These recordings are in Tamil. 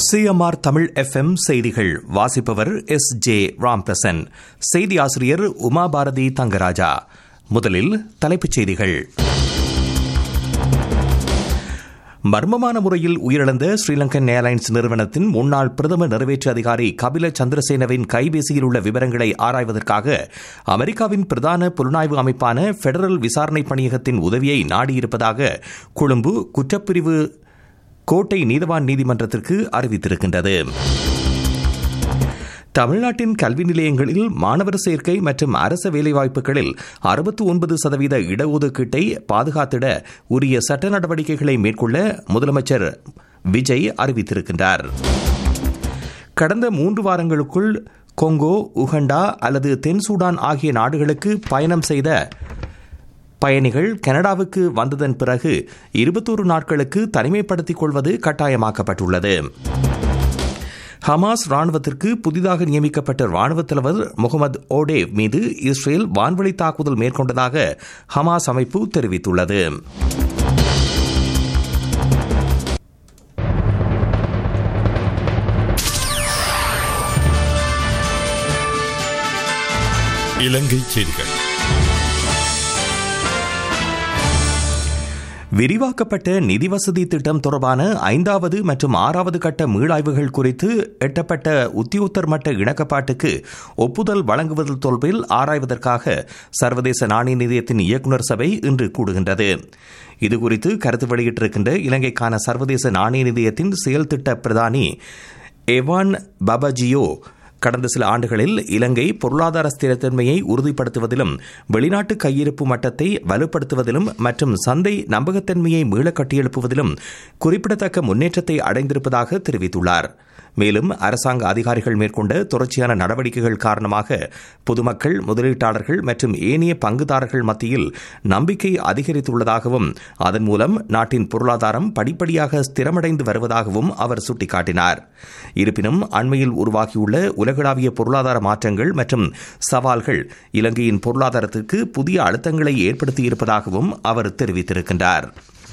சிஎம்ஆர் தமிழ் எஃப்எம் செய்திகள் வாசிப்பவர் எஸ் ஜே ராம்பிரசன் செய்தி ஆசிரியர் உமா பாரதி தங்கராஜா முதலில் தலைப்புச் செய்திகள் மர்மமான முறையில் உயிரிழந்த ஸ்ரீலங்கன் ஏர்லைன்ஸ் நிறுவனத்தின் முன்னாள் பிரதம நிறைவேற்று அதிகாரி கபில சந்திரசேனவின் கைபேசியில் உள்ள விவரங்களை ஆராய்வதற்காக அமெரிக்காவின் பிரதான புலனாய்வு அமைப்பான பெடரல் விசாரணை பணியகத்தின் உதவியை நாடியிருப்பதாக கொழும்பு குற்றப்பிரிவு கோட்டை நீதவான் நீதிமன்றத்திற்கு அறிவித்திருக்கின்றது தமிழ்நாட்டின் கல்வி நிலையங்களில் மாணவர் சேர்க்கை மற்றும் அரச வேலைவாய்ப்புகளில் அறுபத்தி ஒன்பது சதவீத இடஒதுக்கீட்டை பாதுகாத்திட உரிய சட்ட நடவடிக்கைகளை மேற்கொள்ள முதலமைச்சர் விஜய் அறிவித்திருக்கின்றார் கடந்த மூன்று வாரங்களுக்குள் கொங்கோ உகண்டா அல்லது தென் சூடான் ஆகிய நாடுகளுக்கு பயணம் செய்த பயணிகள் கனடாவுக்கு வந்ததன் பிறகு இருபத்தோரு நாட்களுக்கு தனிமைப்படுத்திக் கொள்வது கட்டாயமாக்கப்பட்டுள்ளது ஹமாஸ் ராணுவத்திற்கு புதிதாக நியமிக்கப்பட்ட ராணுவ தலைவர் முகமது ஓடேவ் மீது இஸ்ரேல் வான்வழி தாக்குதல் மேற்கொண்டதாக ஹமாஸ் அமைப்பு தெரிவித்துள்ளது இலங்கை செய்திகள் விரிவாக்கப்பட்ட நிதி வசதி திட்டம் தொடர்பான ஐந்தாவது மற்றும் ஆறாவது கட்ட மீளாய்வுகள் குறித்து எட்டப்பட்ட உத்தியோத்தர் மட்ட இணக்கப்பாட்டுக்கு ஒப்புதல் வழங்குவது தொடர்பில் ஆராய்வதற்காக சர்வதேச நாணய நிதியத்தின் இயக்குநர் சபை இன்று கூடுகின்றது இதுகுறித்து கருத்து வெளியிட்டிருக்கின்ற இலங்கைக்கான சர்வதேச நாணய நிதியத்தின் செயல் திட்ட பிரதானி எவான் பபஜியோ கடந்த சில ஆண்டுகளில் இலங்கை பொருளாதார ஸ்திரத்தன்மையை உறுதிப்படுத்துவதிலும் வெளிநாட்டு கையிருப்பு மட்டத்தை வலுப்படுத்துவதிலும் மற்றும் சந்தை நம்பகத்தன்மையை மீள கட்டியெழுப்புவதிலும் குறிப்பிடத்தக்க முன்னேற்றத்தை அடைந்திருப்பதாக தெரிவித்துள்ளார் மேலும் அரசாங்க அதிகாரிகள் மேற்கொண்ட தொடர்ச்சியான நடவடிக்கைகள் காரணமாக பொதுமக்கள் முதலீட்டாளர்கள் மற்றும் ஏனைய பங்குதாரர்கள் மத்தியில் நம்பிக்கை அதிகரித்துள்ளதாகவும் அதன் மூலம் நாட்டின் பொருளாதாரம் படிப்படியாக ஸ்திரமடைந்து வருவதாகவும் அவர் சுட்டிக்காட்டினார் இருப்பினும் அண்மையில் உருவாகியுள்ள உலகளாவிய பொருளாதார மாற்றங்கள் மற்றும் சவால்கள் இலங்கையின் பொருளாதாரத்திற்கு புதிய அழுத்தங்களை ஏற்படுத்தியிருப்பதாகவும் அவர் தெரிவித்திருக்கின்றார்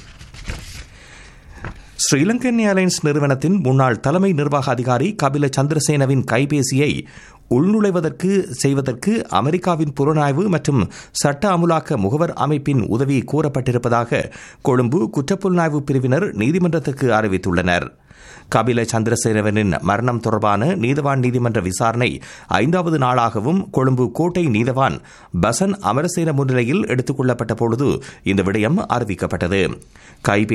ஸ்ரீலங்கன் ஏர்லைன்ஸ் நிறுவனத்தின் முன்னாள் தலைமை நிர்வாக அதிகாரி கபில சந்திரசேனவின் கைபேசியை உள்நுழைவதற்கு செய்வதற்கு அமெரிக்காவின் புலனாய்வு மற்றும் சட்ட அமுலாக்க முகவர் அமைப்பின் உதவி கோரப்பட்டிருப்பதாக கொழும்பு குற்றப்புலனாய்வு பிரிவினர் நீதிமன்றத்துக்கு அறிவித்துள்ளனர் கபில சந்திரசேனவனின் மரணம் தொடர்பான நீதவான் நீதிமன்ற விசாரணை ஐந்தாவது நாளாகவும் கொழும்பு கோட்டை நீதவான் பசன் அமரசேன முன்னிலையில் எடுத்துக் கொள்ளப்பட்ட பொழுது இந்த விடயம் அறிவிக்கப்பட்டது கைபே